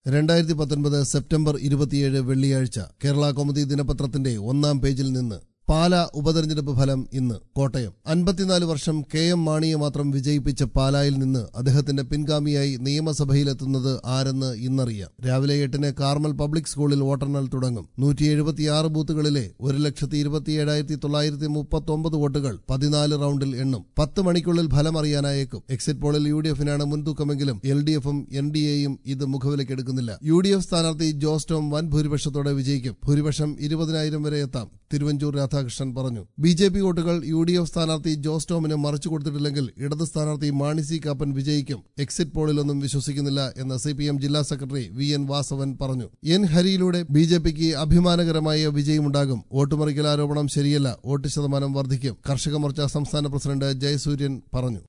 രണ്ടായിരത്തി പത്തൊൻപത് സെപ്റ്റംബർ ഇരുപത്തിയേഴ് വെള്ളിയാഴ്ച കേരള കൗമുദി ദിനപത്രത്തിന്റെ ഒന്നാം പേജിൽ നിന്ന് പാല ഉപതെരഞ്ഞെടുപ്പ് ഫലം ഇന്ന് കോട്ടയം അൻപത്തിനാല് വർഷം കെ എം മാണിയെ മാത്രം വിജയിപ്പിച്ച പാലായിൽ നിന്ന് അദ്ദേഹത്തിന്റെ പിൻഗാമിയായി നിയമസഭയിലെത്തുന്നത് ആരെന്ന് ഇന്നറിയാം രാവിലെ എട്ടിന് കാർമൽ പബ്ലിക് സ്കൂളിൽ വോട്ടെണ്ണൽ തുടങ്ങും നൂറ്റി എഴുപത്തിയാറ് ബൂത്തുകളിലെ ഒരു ലക്ഷത്തി ഇരുപത്തിയേഴായിരത്തി തൊള്ളായിരത്തി മുപ്പത്തി ഒമ്പത് വോട്ടുകൾ പതിനാല് റൗണ്ടിൽ എണ്ണും പത്ത് മണിക്കുള്ളിൽ ഫലം അറിയാനായേക്കും എക്സിറ്റ് പോളിൽ യു ഡി എഫിനാണ് മുൻതൂക്കമെങ്കിലും എൽ ഡി എഫും എൻ ഡി എയും ഇത് മുഖവിലക്കെടുക്കുന്നില്ല യു ഡി എഫ് സ്ഥാനാർത്ഥി ജോസ് ടോം വൻ ഭൂരിപക്ഷത്തോടെ വിജയിക്കും ഭൂരിപക്ഷം ഇരുപതിനായിരം വരെ എത്താം തിരുവഞ്ചൂർ രാധാകൃഷ്ണൻ പറഞ്ഞു ബി ജെ പി വോട്ടുകൾ യു ഡി എഫ് സ്ഥാനാർത്ഥി ജോസ് ടോമിന് മറിച്ചു കൊടുത്തിട്ടില്ലെങ്കിൽ ഇടത് സ്ഥാനാർത്ഥി മാണി സി കാപ്പൻ വിജയിക്കും എക്സിറ്റ് പോളിലൊന്നും വിശ്വസിക്കുന്നില്ല എന്ന് സി പി എം ജില്ലാ സെക്രട്ടറി വി എൻ വാസവൻ പറഞ്ഞു എൻ ഹരിയിലൂടെ ബി ജെ പിക്ക് അഭിമാനകരമായ വിജയമുണ്ടാകും വോട്ടുമറിക്കൽ ആരോപണം ശരിയല്ല വോട്ട് ശതമാനം വർദ്ധിക്കും കർഷക മോർച്ച സംസ്ഥാന പ്രസിഡന്റ് ജയസൂര്യൻ പറഞ്ഞു